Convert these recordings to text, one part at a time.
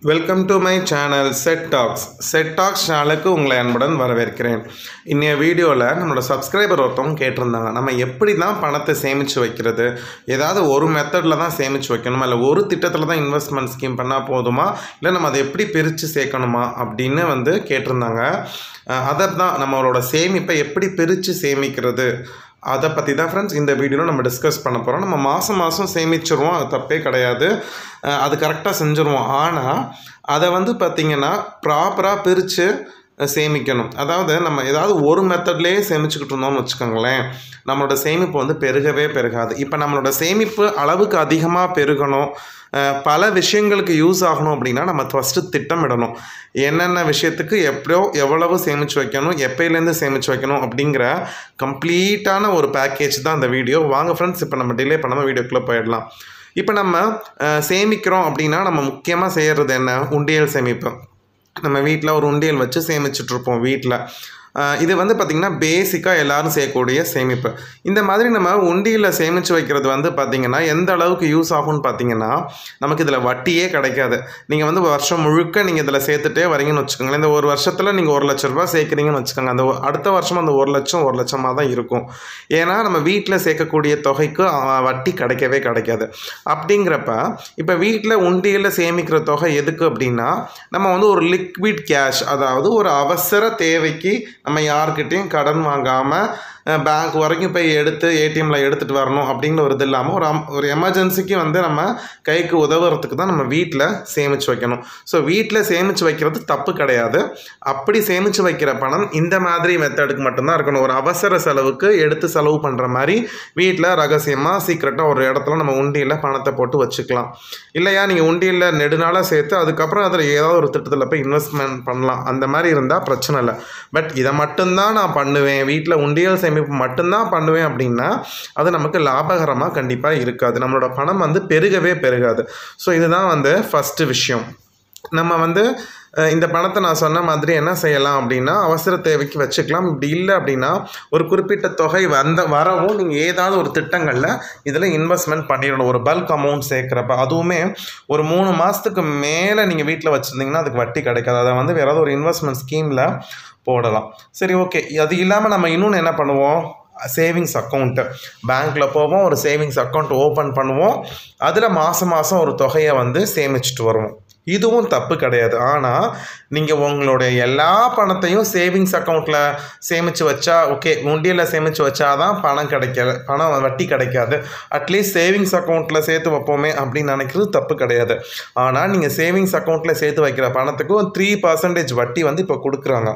welcome to my channel set talks set talks சேனலுக்கு உங்களை அன்புடன் வரவேற்கிறேன் இன்னைய வீடியோவில் நம்மளோட சப்ஸ்கிரைபர் ஒருத்தவங்க கேட்டிருந்தாங்க நம்ம எப்படி தான் பணத்தை சேமித்து வைக்கிறது ஏதாவது ஒரு மெத்தடில் தான் சேமித்து வைக்கணுமா இல்லை ஒரு திட்டத்தில் தான் இன்வெஸ்ட்மெண்ட் ஸ்கீம் பண்ணால் போதுமா இல்லை நம்ம அதை எப்படி பிரித்து சேர்க்கணுமா அப்படின்னு வந்து கேட்டிருந்தாங்க அஹ் அதை தான் நம்மளோட சேமிப்பை எப்படி பிரித்து சேமிக்கிறது அதை பற்றி தான் ஃப்ரெண்ட்ஸ் இந்த வீடியோவில் நம்ம டிஸ்கஸ் பண்ண போகிறோம் நம்ம மாதம் மாதம் சேமிச்சிருவோம் அது தப்பே கிடையாது அஹ் அது கரெக்டாக செஞ்சுருவோம் ஆனால் அதை வந்து பார்த்திங்கன்னா ப்ராப்பராக பிரித்து சேமிக்கணும் அதாவது நம்ம ஏதாவது ஒரு மெத்தட்லேயே சேமிச்சுக்கிட்டு இருந்தோம்னு வச்சுக்கோங்களேன் நம்மளோட சேமிப்பு வந்து பெருகவே பெருகாது இப்போ நம்மளோட சேமிப்பு அளவுக்கு அதிகமாக பெருகணும் அஹ் பல விஷயங்களுக்கு யூஸ் ஆகணும் அப்படின்னா நம்ம ஃபஸ்ட்டு திட்டமிடணும் என்னென்ன விஷயத்துக்கு எப்படியோ எவ்வளவு சேமித்து வைக்கணும் எப்பயிலேருந்து சேமித்து வைக்கணும் அப்படிங்கிற கம்ப்ளீட்டான ஒரு பேக்கேஜ் தான் அந்த வீடியோ வாங்க ஃப்ரெண்ட்ஸ் இப்போ நம்ம டிலே பண்ணாமல் வீடியோக்குள்ளே போயிடலாம் இப்போ நம்ம அஹ், சேமிக்கிறோம் அப்படின்னா நம்ம முக்கியமாக செய்கிறது என்ன உண்டியல் சேமிப்பு நம்ம வீட்டில் ஒரு உண்டியல் வச்சு சேமிச்சிட்ருப்போம் வீட்டில் இது வந்து பார்த்திங்கன்னா பேசிக்காக எல்லாரும் செய்யக்கூடிய சேமிப்பு இந்த மாதிரி நம்ம உண்டியில் சேமித்து வைக்கிறது வந்து பார்த்திங்கன்னா எந்த அளவுக்கு யூஸ் ஆகும்னு பார்த்தீங்கன்னா நமக்கு இதில் வட்டியே கிடைக்காது நீங்கள் வந்து வருஷம் முழுக்க நீங்கள் இதில் சேர்த்துட்டே வரீங்கன்னு வச்சுக்கோங்களேன் இந்த ஒரு வருஷத்தில் நீங்கள் ஒரு லட்ச ரூபாய் சேர்க்குறீங்கன்னு வச்சுக்கோங்க அந்த ஒ- அடுத்த வருஷம் அந்த ஒரு லட்சம் ஒரு லட்சமாக தான் இருக்கும் ஏன்னா நம்ம வீட்டில் சேர்க்கக்கூடிய தொகைக்கு அஹ், வட்டி கிடைக்கவே கிடைக்காது அப்படிங்கிறப்ப இப்போ வீட்டில் உண்டியலில் சேமிக்கிற தொகை எதுக்கு அப்படின்னா நம்ம வந்து ஒரு லிக்விட் கேஷ் அதாவது ஒரு அவசர தேவைக்கு நம்ம யார்கிட்டயும் கடன் வாங்காமல் பேங்க் வரைக்கும் போய் எடுத்து ஏடிஎம்மில் எடுத்துகிட்டு வரணும் அப்படிங்கிற ஒரு இது இல்லாமல் ஒரு அம்- ஒரு எமர்ஜென்சிக்கு வந்து நம்ம கைக்கு உதவுறதுக்கு தான் நம்ம வீட்டில் சேமித்து வைக்கணும் ஸோ வீட்டில் சேமித்து வைக்கிறது தப்பு கிடையாது அப்படி சேமித்து வைக்கிற பணம் இந்த மாதிரி மெத்தடுக்கு மட்டும்தான் இருக்கணும் ஒரு அவசர செலவுக்கு எடுத்து செலவு பண்ணுற மாதிரி வீட்டில் ரகசியமாக சீக்கிரட்டாக ஒரு இடத்துல நம்ம உண்டியில் பணத்தை போட்டு வச்சுக்கலாம் இல்லையா நீங்கள் உண்டியில் நெடுநாளாக சேர்த்து அதுக்கப்புறம் அதில் ஏதாவது ஒரு திட்டத்தில் போய் இன்வெஸ்ட்மெண்ட் பண்ணலாம் அந்த மாதிரி இருந்தால் பிரச்சனை இல்லை பட் இதை மட்டும்தான் நான் பண்ணுவேன் வீட்டில் உண்டியல் சேமிப்பு மட்டும்தான் பண்ணுவேன் அப்படின்னா அது நமக்கு லாபகரமாக கண்டிப்பாக இருக்காது நம்மளோட பணம் வந்து பெருகவே பெருகாது ஸோ இதுதான் வந்து ஃபஸ்ட்டு விஷயம் நம்ம வந்து அஹ், இந்த பணத்தை நான் சொன்ன மாதிரி என்ன செய்யலாம் அப்படின்னா அவசர தேவைக்கு வச்சுக்கலாம் இப்படி இல்லை அப்படின்னா ஒரு குறிப்பிட்ட தொகை வந்த வரவும் நீங்கள் ஏதாவது ஒரு திட்டங்களில் இதில் இன்வெஸ்ட்மெண்ட் பண்ணிடணும் ஒரு பல்க் அமௌண்ட் சேர்க்குறப்ப அதுவுமே ஒரு மூணு மாதத்துக்கு மேலே நீங்கள் வீட்டில் வச்சுருந்தீங்கன்னா அதுக்கு வட்டி கிடைக்காது அதை வந்து வேற ஏதாவது ஒரு இன்வெஸ்ட்மெண்ட் ஸ்கீமில் போடலாம் சரி ஓகே அது இல்லாமல் நம்ம இன்னொன்று என்ன பண்ணுவோம் சேவிங்ஸ் அக்கௌண்ட்டு பேங்க்கில் போவோம் ஒரு சேவிங்ஸ் அக்கௌண்ட் ஓப்பன் பண்ணுவோம் அதில் மாதம் மாதம் ஒரு தொகையை வந்து சேமிச்சுட்டு வருவோம் இதுவும் தப்பு கிடையாது ஆனால் நீங்கள் உங்களுடைய எல்லா பணத்தையும் சேவிங்ஸ் அக்கௌண்ட்டில் சேமித்து வச்சா ஓகே உண்டியலில் சேமித்து வச்சா தான் பணம் கிடைக்கல பணம் வட்டி கிடைக்காது அட்லீஸ்ட் சேவிங்ஸ் அக்கௌண்ட்டில் சேர்த்து வைப்போமே அப்படின்னு நினைக்கிறது தப்பு கிடையாது ஆனால் நீங்கள் சேவிங்ஸ் அக்கௌண்ட்டில் சேர்த்து வைக்கிற பணத்துக்கும் த்ரீ பர்சன்டேஜ் வட்டி வந்து இப்போ கொடுக்குறாங்க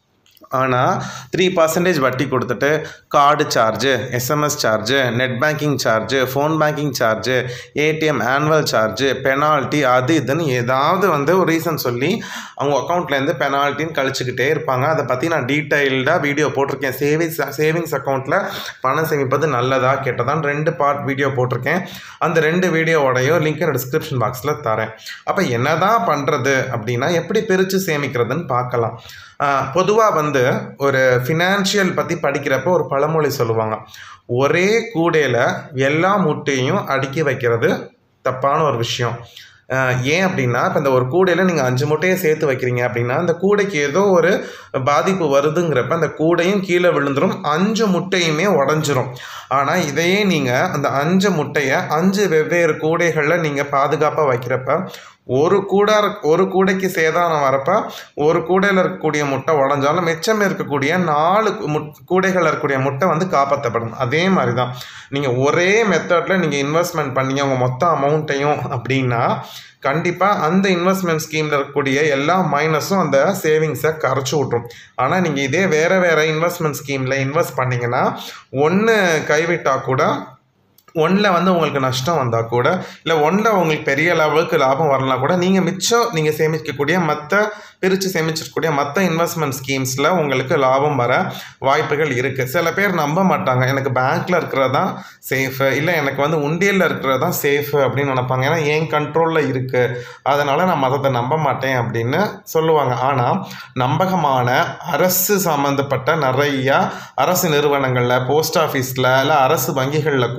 ஆனால் த்ரீ பர்சன்டேஜ் வட்டி கொடுத்துட்டு card charge SMS charge net banking charge phone banking charge ATM annual charge penalty அது இதுன்னு ஏதாவது வந்து ஒரு ரீசன் சொல்லி அவங்க அக்கௌண்ட்லேருந்து பெனால்ட்டின்னு கழிச்சுக்கிட்டே இருப்பாங்க அதை பற்றி நான் டீட்டெயில்டாக வீடியோ போட்டிருக்கேன் சேவிங்ஸ் சேவிங்ஸ் அக்கௌண்ட்டில் பணம் சேமிப்பது நல்லதா கெட்டதான்னு ரெண்டு பார்ட் வீடியோ போட்டிருக்கேன் அந்த ரெண்டு வீடியோவோடையும் லிங்க் டிஸ்கிரிப்ஷன் பாக்ஸில் தரேன் அப்போ என்னதான் பண்ணுறது அப்படின்னா எப்படி பிரித்து சேமிக்கிறதுன்னு பார்க்கலாம் பொதுவாக வந்து ஒரு ஃபினான்ஷியல் பற்றி படிக்கிறப்போ ஒரு பழமொழி சொல்லுவாங்க ஒரே கூடையில் எல்லா முட்டையும் அடுக்கி வைக்கிறது தப்பான ஒரு விஷயம் ஆஹ் ஏன் அப்படின்னா இப்போ இந்த ஒரு கூடையில் நீங்கள் அஞ்சு முட்டையை சேர்த்து வைக்கிறீங்க அப்படின்னா அந்த கூடைக்கு ஏதோ ஒரு பாதிப்பு வருதுங்கிறப்ப அந்த கூடையும் கீழே விழுந்துரும் அஞ்சு முட்டையுமே உடஞ்சிரும் ஆனால் இதையே நீங்கள் அந்த அஞ்சு முட்டையை அஞ்சு வெவ்வேறு கூடைகளில் நீங்கள் பாதுகாப்பாக வைக்கிறப்ப ஒரு கூடா ஒரு கூடைக்கு சேதாரம் வரப்ப ஒரு கூடையில் இருக்கக்கூடிய முட்டை உடஞ்சாலும் மிச்சம் இருக்கக்கூடிய நாலு முட் கூடைகளில் இருக்கக்கூடிய முட்டை வந்து காப்பாற்றப்படும் அதே மாதிரி தான் நீங்கள் ஒரே மெத்தடில் நீங்கள் இன்வெஸ்ட்மெண்ட் பண்ணீங்க உங்கள் மொத்த அமௌண்ட்டையும் அப்படின்னா கண்டிப்பாக அந்த இன்வெஸ்ட்மெண்ட் ஸ்கீமில் இருக்கக்கூடிய எல்லா மைனஸும் அந்த சேவிங்ஸை கரைச்சி விட்ரும் ஆனால் நீங்கள் இதே வேறு வேறு இன்வெஸ்ட்மெண்ட் ஸ்கீமில் இன்வெஸ்ட் பண்ணீங்கன்னா ஒன்று கைவிட்டால் கூட ஒன்றில் வந்து உங்களுக்கு நஷ்டம் வந்தால் கூட இல்லை ஒன்றில் உங்களுக்கு பெரிய லெவலுக்கு லாபம் வரலாம் கூட நீங்கள் மிச்சம் நீங்கள் சேமிக்கக்கூடிய மற்ற பிரித்து சேமிச்சிருக்கக்கூடிய மற்ற இன்வெஸ்ட்மெண்ட் ஸ்கீம்ஸில் உங்களுக்கு லாபம் வர வாய்ப்புகள் இருக்குது சில பேர் நம்ப மாட்டாங்க எனக்கு பேங்க்கில் இருக்கிறது தான் சேஃபு இல்லை எனக்கு வந்து உண்டியலில் இருக்கிறது தான் சேஃபு அப்படின்னு நினைப்பாங்க ஏன்னா என் கண்ட்ரோலில் இருக்குது அதனால் நான் மதத்தை நம்ப மாட்டேன் அப்படின்னு சொல்லுவாங்க ஆனால் நம்பகமான அரசு சம்மந்தப்பட்ட நிறையா அரசு நிறுவனங்களில் போஸ்ட் ஆஃபீஸில் இல்லை அரசு வங்கிகளில் கூட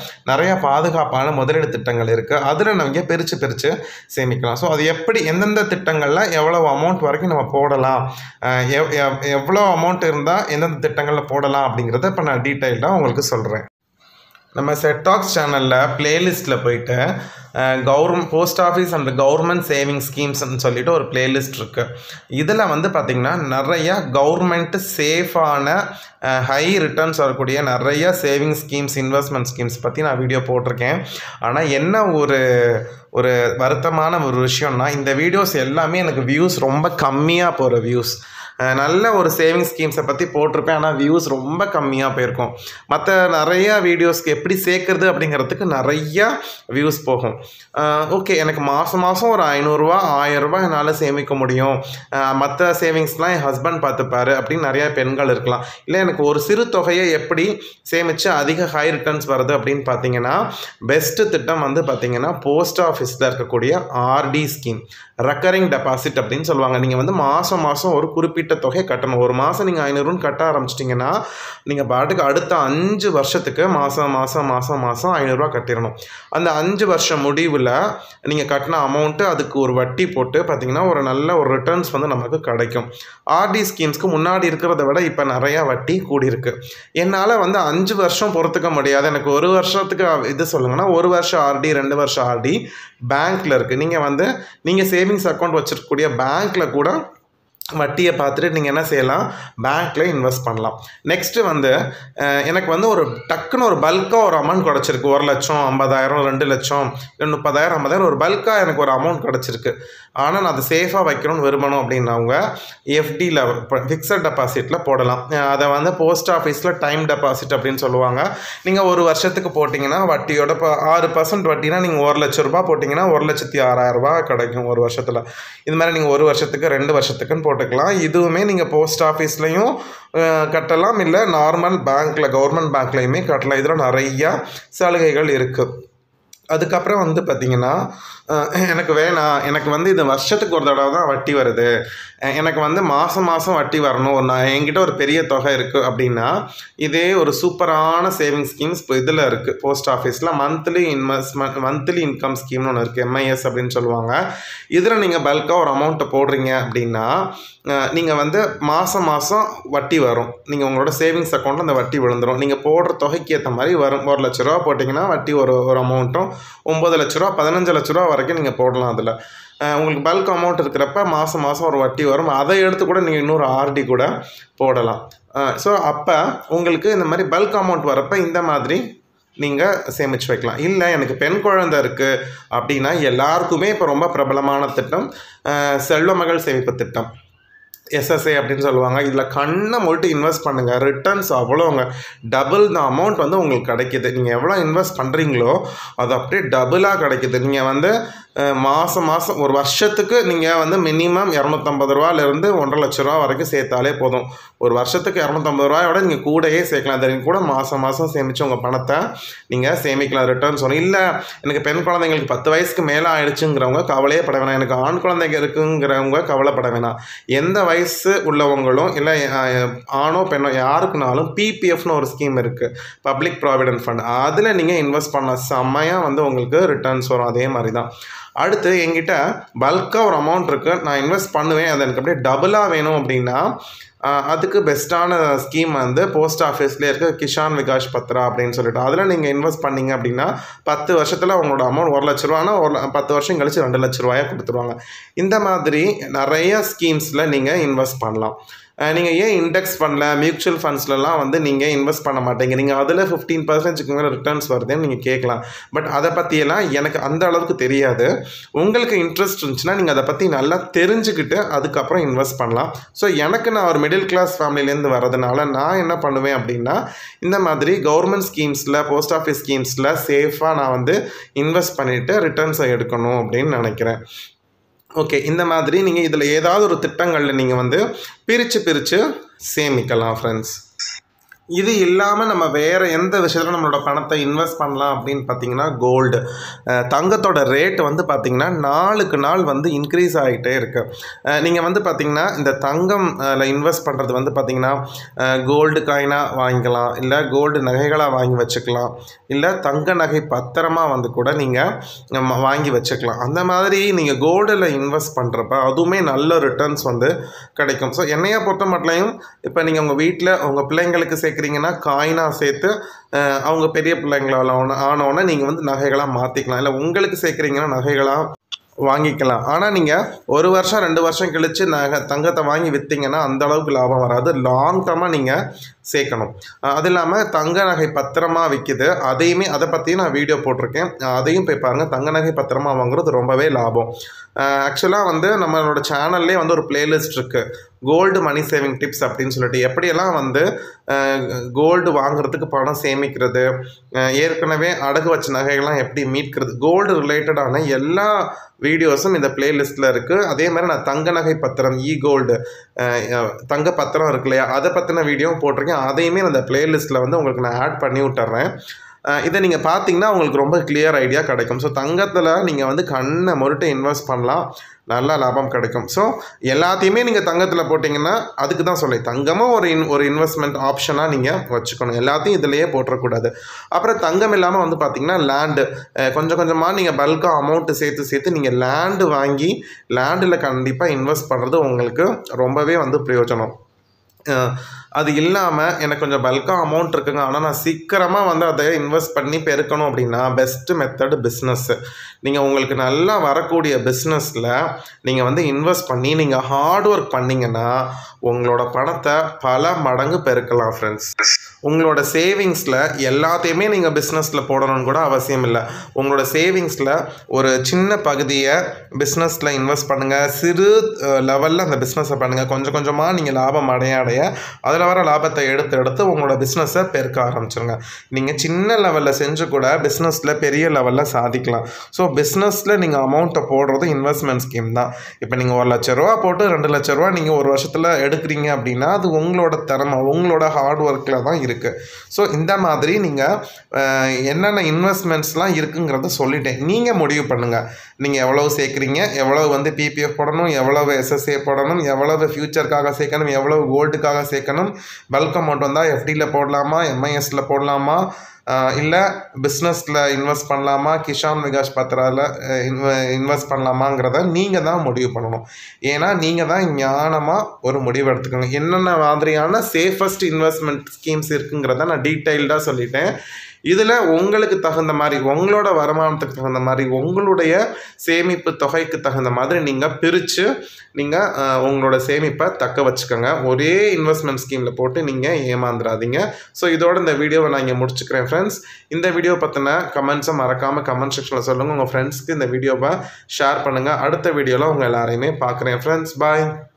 நிறைய பாதுகாப்பான முதலீடு திட்டங்கள் இருக்குது அதில் நீங்கள் பிரித்து பிரித்து சேமிக்கலாம் ஸோ அது எப்படி எந்தெந்த திட்டங்களில் எவ்வளோ அமௌண்ட் வரைக்கும் நம்ம போடலாம் அஹ் எவ்- எவ்- எவ்வளோ அமௌண்ட் இருந்தால் எந்தெந்த திட்டங்களில் போடலாம் அப்படிங்கிறத இப்போ நான் டீட்டெயில்டாக உங்களுக்கு சொல்கிறேன் நம்ம செட்டாக்ஸ் சேனலில் பிளேலிஸ்ட்டில் போயிட்டு government post office and government saving ஸ்கீம்ஸ்னு சொல்லிட்டு ஒரு பிளேலிஸ்ட் இருக்குது இதில் வந்து பார்த்திங்கன்னா நிறைய கவர்மெண்ட் சேஃபான ஹை ரிட்டர்ன்ஸ் வரக்கூடிய நிறைய சேவிங் ஸ்கீம்ஸ் இன்வெஸ்ட்மெண்ட் ஸ்கீம்ஸ் பற்றி நான் வீடியோ போட்டிருக்கேன் ஆனால் என்ன ஒரு ஒரு வருத்தமான ஒரு விஷயம்னா இந்த வீடியோஸ் எல்லாமே எனக்கு வியூஸ் ரொம்ப கம்மியாக போகிற வியூஸ் அஹ் நல்ல ஒரு சேவிங் ஸ்கீம்ஸை பற்றி போட்டிருப்பேன் ஆனால் வியூஸ் ரொம்ப கம்மியாக போயிருக்கும் மற்ற நிறைய வீடியோஸ்க்கு எப்படி சேர்க்குறது அப்படிங்கிறதுக்கு நிறையா வியூஸ் போகும் ஓகே எனக்கு மாதம் மாதம் ஒரு ஐநூறுரூவா ஆயிரரூபா என்னால் சேமிக்க முடியும் மற்ற சேவிங்ஸ்லாம் என் ஹஸ்பண்ட் பார்த்துப்பாரு அப்படின்னு நிறையா பெண்கள் இருக்கலாம் இல்லை எனக்கு ஒரு சிறு தொகையை எப்படி சேமித்து அதிக ஹை ரிட்டர்ன்ஸ் வருது அப்படின்னு பார்த்தீங்கன்னா பெஸ்ட்டு திட்டம் வந்து பார்த்தீங்கன்னா போஸ்ட் ஆஃபீஸில் இருக்கக்கூடிய ஆர்டி ஸ்கீம் ரெக்கரிங் டெபாசிட் அப்படின்னு சொல்லுவாங்க நீங்கள் வந்து மாதம் மாதம் ஒரு குறிப்பிட்ட தொகை கட்டணும் ஒரு மாதம் நீங்கள் ஐநூறுன்னு கட்ட ஆரம்பிச்சிட்டிங்கன்னா நீங்கள் பாட்டுக்கு அடுத்த அஞ்சு வருஷத்துக்கு மாதம் மாதம் மாதம் மாதம் ஐநூறுரூவா கட்டிடணும் அந்த அஞ்சு வருஷம் முடிவில் நீங்கள் கட்டின அமௌண்ட்டு அதுக்கு ஒரு வட்டி போட்டு பார்த்தீங்கன்னா ஒரு நல்ல ஒரு ரிட்டர்ன்ஸ் வந்து நமக்கு கிடைக்கும் ஆர்டி ஸ்கீம்ஸ்க்கு முன்னாடி இருக்கிறத விட இப்போ நிறையா வட்டி கூடியிருக்கு என்னால் வந்து அஞ்சு வருஷம் பொறுத்துக்க முடியாது எனக்கு ஒரு வருஷத்துக்கு இது சொல்லுங்கன்னா ஒரு வருஷம் ஆர்டி ரெண்டு வருஷம் ஆர்டி பேங்க்கில் இருக்குது நீங்கள் வந்து நீங்கள் சேவிங்ஸ் அக்கௌண்ட் வச்சிருக்கக்கூடிய பேங்க்கில் கூட வட்டியை பார்த்துட்டு நீங்கள் என்ன செய்யலாம் பேங்க்கில் இன்வெஸ்ட் பண்ணலாம் நெக்ஸ்ட்டு வந்து அஹ், எனக்கு வந்து ஒரு டக்குன்னு ஒரு பல்காக ஒரு அமௌண்ட் கிடச்சிருக்கு ஒரு லட்சம் ஐம்பதாயிரம் ரெண்டு லட்சம் இல்லை முப்பதாயிரம் ஐம்பதாயிரம் ஒரு பல்காக எனக்கு ஒரு அமௌண்ட் கிடச்சிருக்கு ஆனால் நான் அதை சேஃபாக வைக்கணும்னு விரும்பணும் அப்படின்னவங்க எஃப்டியில் ஃபிக்ஸட் டெபாசிட்டில் போடலாம் அஹ், அதை வந்து போஸ்ட் ஆஃபீஸில் டைம் டெபாசிட் அப்படின்னு சொல்லுவாங்க நீங்கள் ஒரு வருஷத்துக்கு போட்டிங்கன்னா வட்டியோட இப்போ ஆறு பர்சன்ட் வட்டினா நீங்கள் ஒரு லட்ச ரூபாய் போட்டிங்கன்னா ஒரு லட்சத்தி ஆறாயிரம் ரூபாய் கிடைக்கும் ஒரு வருஷத்தில் இது மாதிரி நீங்கள் ஒரு வருஷத்துக்கு ரெண்டு வருஷத்துக்குன்னு போட்டுக்கலாம் இதுவுமே நீங்கள் போஸ்ட் ஆஃபீஸ்லேயும் கட்டலாம் இல்லை நார்மல் பேங்க்கில் கவர்மெண்ட் பேங்க்லேயுமே கட்டலாம் இதில் நிறையா சலுகைகள் இருக்குது அதுக்கப்புறம் வந்து பார்த்திங்கன்னா அஹ், எனக்கு வேணாம் எனக்கு வந்து இது வருஷத்துக்கு ஒரு தடவை தான் வட்டி வருது அஹ், எனக்கு வந்து மாதம் மாதம் வட்டி வரணும் ஒரு நான் என்கிட்ட ஒரு பெரிய தொகை இருக்குது அப்படின்னா இதே ஒரு சூப்பரான சேவிங் ஸ்கீம்ஸ் இப்போ இதில் இருக்குது போஸ்ட் ஆஃபீஸில் மந்த்லி இன்வெஸ்ட்மெண்ட் மந்த்லி இன்கம் ஸ்கீம்னு ஒன்று இருக்குது எம்ஐஎஸ் அப்படின்னு சொல்லுவாங்க இதில் நீங்கள் பல்காக ஒரு அமௌண்ட்டை போடுறீங்க அப்படின்னா நீங்கள் வந்து மாதம் மாதம் வட்டி வரும் நீங்கள் உங்களோட சேவிங்ஸ் அக்கௌண்ட்டில் அந்த வட்டி விழுந்துடும் நீங்கள் போடுற தொகைக்கு ஏற்ற மாதிரி வரும் ஒரு லட்ச ரூபா போட்டிங்கன்னா வட்டி ஒரு ஒரு அமௌண்ட்டும் ஒம்பது லட்ச ரூபா பதினஞ்சு லட்ச ரூபா வரைக்கும் நீங்கள் போடலாம் அதில் உங்களுக்கு பல்க் அமௌண்ட் இருக்கிறப்ப மாதம் மாதம் ஒரு வட்டி வரும் அதை எடுத்து கூட நீங்கள் இன்னொரு ஆர்டி கூட போடலாம் ஸோ அப்போ உங்களுக்கு இந்த மாதிரி பல்க் அமௌண்ட் வரப்போ இந்த மாதிரி நீங்கள் சேமித்து வைக்கலாம் இல்லை எனக்கு பெண் குழந்தை இருக்குது அப்படின்னா எல்லாருக்குமே இப்போ ரொம்ப பிரபலமான திட்டம் அஹ், செல்வ மகள் சேமிப்பு திட்டம் எஸ்எஸ்ஏ அப்படின்னு சொல்லுவாங்க இதில் கண்ணை மூட்டு இன்வெஸ்ட் பண்ணுங்கள் ரிட்டர்ன்ஸ் அவ்வளோங்க டபுள் த அமௌண்ட் வந்து உங்களுக்கு கிடைக்கிது நீங்கள் எவ்வளோ இன்வெஸ்ட் பண்ணுறீங்களோ அது அப்படியே டபுளாக கிடைக்கிது நீங்கள் வந்து அஹ், மாதம் மாதம் ஒரு வருஷத்துக்கு நீங்கள் வந்து மினிமம் இரநூத்தம்பது ரூபாலேருந்து ஒன்றரை லட்ச ரூபா வரைக்கும் சேர்த்தாலே போதும் ஒரு வருஷத்துக்கு இரநூத்தம்பது ரூபாயோட நீங்கள் கூடயே சேர்க்கலாம் அதை நீங்கள் கூட மாதம் மாதம் சேமித்து உங்கள் பணத்தை நீங்கள் சேமிக்கலாம் ரிட்டர்ன்ஸ் வரும் இல்லை எனக்கு பெண் குழந்தைங்களுக்கு பத்து வயசுக்கு மேலே ஆயிடுச்சுங்கிறவங்க கவலையே பட வேணாம் எனக்கு ஆண் குழந்தைங்க இருக்குங்கிறவங்க கவலைப்பட வேணாம் எந்த வயசு உள்ளவங்களும் இல்லை அஹ், ஆணோ பெண்ணோ யாருக்குனாலும் பிபிஎஃப்னு ஒரு ஸ்கீம் இருக்குது பப்ளிக் ப்ராவிடென்ட் ஃபண்ட் அதில் நீங்கள் இன்வெஸ்ட் பண்ண செம்மையாக வந்து உங்களுக்கு ரிட்டர்ன்ஸ் வரும் அதே மாதிரி தான் அடுத்து என்கிட்ட பல்காக ஒரு அமௌண்ட் இருக்குது நான் இன்வெஸ்ட் பண்ணுவேன் அது எனக்கு அப்படியே டபுளாக வேணும் அப்படின்னா ஆஹ், அதுக்கு பெஸ்ட்டான ஸ்கீம் வந்து போஸ்ட் ஆஃபீஸ்லேயே இருக்க கிஷான் விகாஷ் பத்ரா அப்படின்னு சொல்லிட்டு அதில் நீங்கள் இன்வெஸ்ட் பண்ணீங்க அப்படின்னா பத்து வருஷத்தில் உங்களோட அமௌண்ட் ஒரு லட்ச ரூபானா ஒரு ல- பத்து வருஷம் கழிச்சு ரெண்டு லட்ச ரூபாயா கொடுத்துருவாங்க இந்த மாதிரி நிறைய ஸ்கீம்ஸில் நீங்கள் இன்வெஸ்ட் பண்ணலாம் நீங்கள் ஏன் இண்டெக்ஸ் ஃபண்டில் மியூச்சுவல் ஃபண்ட்ஸ்லலாம் வந்து நீங்கள் இன்வெஸ்ட் பண்ண மாட்டேங்கிறீங்க அதில் ஃபிஃப்டீன் பர்சன்டேஜ்க்கு மேலே ரிட்டர்ன்ஸ் வருதுன்னு நீங்கள் கேட்கலாம் பட் அதை பற்றியெல்லாம் எனக்கு அந்த அளவுக்கு தெரியாது உங்களுக்கு இன்ட்ரெஸ்ட் இருந்துச்சுன்னா நீங்கள் அதை பற்றி நல்லா தெரிஞ்சுக்கிட்டு அதுக்கப்புறம் இன்வெஸ்ட் பண்ணலாம் ஸோ எனக்கு நான் ஒரு மிடில் கிளாஸ் ஃபேமிலிலேருந்து வரதுனால நான் என்ன பண்ணுவேன் அப்படின்னா இந்த மாதிரி கவர்மெண்ட் ஸ்கீம்ஸில் போஸ்ட் ஆஃபீஸ் ஸ்கீம்ஸில் சேஃபாக நான் வந்து இன்வெஸ்ட் பண்ணிவிட்டு ரிட்டர்ன்ஸை எடுக்கணும் அப்படின்னு நினைக்கிறேன் ஓகே இந்த மாதிரி நீங்கள் இதில் ஏதாவது ஒரு திட்டங்களில் நீங்கள் வந்து பிரித்து பிரித்து சேமிக்கலாம் ஃப்ரெண்ட்ஸ் இது இல்லாமல் நம்ம வேறு எந்த விஷயத்தில் நம்மளோட பணத்தை இன்வெஸ்ட் பண்ணலாம் அப்படின்னு பார்த்தீங்கன்னா கோல்டு தங்கத்தோட ரேட் வந்து பார்த்திங்கன்னா நாளுக்கு நாள் வந்து இன்க்ரீஸ் ஆகிட்டே இருக்கு நீங்கள் வந்து பார்த்திங்கன்னா இந்த தங்கம் இன்வெஸ்ட் பண்ணுறது வந்து பார்த்திங்கன்னா கோல்டு காயினாக வாங்கிக்கலாம் இல்லை கோல்டு நகைகளாக வாங்கி வச்சுக்கலாம் இல்லை தங்க நகை பத்திரமா வந்து கூட நீங்கள் வாங்கி வச்சுக்கலாம் அந்த மாதிரி நீங்கள் கோல்டில் இன்வெஸ்ட் பண்ணுறப்ப அதுவுமே நல்ல ரிட்டர்ன்ஸ் வந்து கிடைக்கும் ஸோ என்னையை பொறுத்த மட்டும் இப்போ நீங்கள் உங்கள் வீட்டில் உங்கள் பிள்ளைங்களுக்கு சேர்க்குறீங்கன்னா காயினாக சேர்த்து அஹ், அவங்க பெரிய பிள்ளைங்களால ஆனோடனே நீங்கள் வந்து நகைகளாக மாற்றிக்கலாம் இல்லை உங்களுக்கு சேர்க்குறீங்கன்னா நகைகளாக வாங்கிக்கலாம் ஆனால் நீங்கள் ஒரு வருஷம் ரெண்டு வருஷம் கழித்து நகை தங்கத்தை வாங்கி விற்றீங்கன்னா அந்த அளவுக்கு லாபம் வராது லாங் டர்மாக நீங்கள் சேர்க்கணும் அஹ் அது இல்லாமல் தங்க நகை பத்திரமா விற்கிது அதையுமே அதை பற்றியும் நான் வீடியோ போட்டிருக்கேன் அஹ் அதையும் போய் பாருங்கள் தங்க நகை பத்திரமா வாங்குறது ரொம்பவே லாபம் ஆக்சுவலாக வந்து நம்மளோட சேனல்லே வந்து ஒரு பிளேலிஸ்ட் இருக்குது கோல்டு மணி சேவிங் டிப்ஸ் அப்படின்னு சொல்லிட்டு எப்படியெல்லாம் வந்து கோல்டு வாங்குறதுக்கு பணம் சேமிக்கிறது அஹ் ஏற்கனவே அடகு வச்ச நகைகள்லாம் எப்படி மீட்கிறது கோல்டு ரிலேட்டடான எல்லா வீடியோஸும் இந்த பிளேலிஸ்ட்டில் இருக்குது அதே மாதிரி நான் தங்க நகை பத்திரம் இ கோல்டு தங்க பத்திரம் இருக்கு இல்லையா அதை பற்றின வீடியோவும் போட்டிருக்கேன் அதையுமே நான் அந்த பிளேலிஸ்ட்டில் வந்து உங்களுக்கு நான் ஆட் பண்ணி விட்டுறேன் அஹ் இதை நீங்கள் பார்த்தீங்கன்னா உங்களுக்கு ரொம்ப கிளியர் ஐடியா கிடைக்கும் ஸோ தங்கத்தில் நீங்கள் வந்து கண்ணை முருட்டு இன்வெஸ்ட் பண்ணலாம் நல்ல லாபம் கிடைக்கும் ஸோ எல்லாத்தையுமே நீங்கள் தங்கத்தில் போட்டிங்கன்னா அதுக்கு தான் சொல்லி தங்கமும் ஒரு இன் ஒரு இன்வெஸ்ட்மெண்ட் ஆப்ஷனாக நீங்கள் வச்சுக்கணும் எல்லாத்தையும் இதிலேயே போட்டுறக்கூடாது அப்புறம் தங்கம் இல்லாமல் வந்து பார்த்தீங்கன்னா லேண்டு கொஞ்சம் கொஞ்சமாக நீங்கள் பல்காக அமௌண்ட்டு சேர்த்து சேர்த்து நீங்கள் லேண்டு வாங்கி லேண்டில் கண்டிப்பாக இன்வெஸ்ட் பண்ணுறது உங்களுக்கு ரொம்பவே வந்து பிரயோஜனம் அஹ் அது இல்லாமல் எனக்கு கொஞ்சம் பல்காக அமௌண்ட் இருக்குங்க ஆனால் நான் சீக்கிரமாக வந்து அதை இன்வெஸ்ட் பண்ணி பெருக்கணும் அப்படின்னா பெஸ்ட்டு மெத்தடு பிஸ்னஸ்ஸு நீங்கள் உங்களுக்கு நல்லா வரக்கூடிய பிஸ்னஸில் நீங்கள் வந்து இன்வெஸ்ட் பண்ணி நீங்கள் ஹார்ட் ஒர்க் பண்ணிங்கன்னா உங்களோட பணத்தை பல மடங்கு பெருக்கலாம் ஃப்ரெண்ட்ஸ் உங்களோட சேவிங்ஸில் எல்லாத்தையுமே நீங்கள் பிஸ்னஸில் போடணும்னு கூட அவசியம் இல்லை உங்களோட சேவிங்ஸில் ஒரு சின்ன பகுதியை பிஸ்னஸில் இன்வெஸ்ட் பண்ணுங்கள் சிறு லெவலில் அந்த பிஸ்னஸை பண்ணுங்கள் கொஞ்சம் கொஞ்சமாக நீங்கள் லாபம் அடைய அடைய அதில் வர லாபத்தை எடுத்து எடுத்து உங்களோட பிஸ்னஸை பெருக்க ஆரம்பிச்சிருங்க நீங்கள் சின்ன லெவலில் செஞ்சு கூட பிஸ்னஸில் பெரிய லெவலில் சாதிக்கலாம் ஸோ பிஸ்னஸில் நீங்கள் அமௌண்ட்டை போடுறது இன்வெஸ்ட்மெண்ட் ஸ்கீம் தான் இப்போ நீங்கள் ஒரு லட்ச ரூபா போட்டு ரெண்டு லட்ச ரூபா நீங்கள் ஒரு வருஷத்தில் எடுக்கிறீங்க அப்படின்னா அது உங்களோட திறமை உங்களோட ஹார்ட் ஒர்க்கில் தான் இருக்குது ஸோ இந்த மாதிரி நீங்கள் என்னென்ன இன்வெஸ்ட்மெண்ட்ஸ்லாம் இருக்குங்கிறத சொல்லிட்டேன் நீங்கள் முடிவு பண்ணுங்கள் நீங்கள் எவ்வளவு சேர்க்குறீங்க எவ்வளவு வந்து பிபிஎஃப் போடணும் எவ்வளவு எஸ்எஸ்ஏ போடணும் எவ்வளவு ஃப்யூச்சருக்காக சேர்க்கணும் எவ்வளவு கோல்டுக்காக சேர்க்கணும் பல்க் அமௌண்ட் வந்தால் எஃப்டியில் போடலாமா எம்ஐஎஸில் போடலாமா இல்லை பிஸ்னஸில் இன்வெஸ்ட் பண்ணலாமா கிஷான் விகாஸ் பத்ராவில் இன்வெஸ்ட் பண்ணலாமாங்கிறத நீங்கள் தான் முடிவு பண்ணணும் ஏன்னா நீங்கள் தான் ஞானமாக ஒரு முடிவு எடுத்துக்கோங்க என்னென்ன மாதிரியான சேஃபஸ்ட் இன்வெஸ்ட்மெண்ட் ஸ்கீம்ஸ் இருக்குங்கிறத நான் டீட்டெயில்டாக சொல்லிட்டேன் இதில் உங்களுக்கு தகுந்த மாதிரி உங்களோட வருமானத்துக்கு தகுந்த மாதிரி உங்களுடைய சேமிப்பு தொகைக்கு தகுந்த மாதிரி நீங்கள் பிரித்து நீங்கள் உங்களோட சேமிப்பை தக்க வச்சுக்கோங்க ஒரே இன்வெஸ்ட்மெண்ட் ஸ்கீமில் போட்டு நீங்கள் ஏமாந்துடாதீங்க ஸோ இதோட இந்த வீடியோவை நான் இங்கே முடிச்சுக்கிறேன் ஃப்ரெண்ட்ஸ் இந்த வீடியோ பற்றின கமெண்ட்ஸை மறக்காமல் கமெண்ட் செக்ஷனில் சொல்லுங்கள் உங்கள் ஃப்ரெண்ட்ஸ்க்கு இந்த வீடியோவை ஷேர் பண்ணுங்கள் அடுத்த வீடியோவில் உங்கள் எல்லாரையுமே பார்க்குறேன் ஃப்ரெண்ட்ஸ் பாய்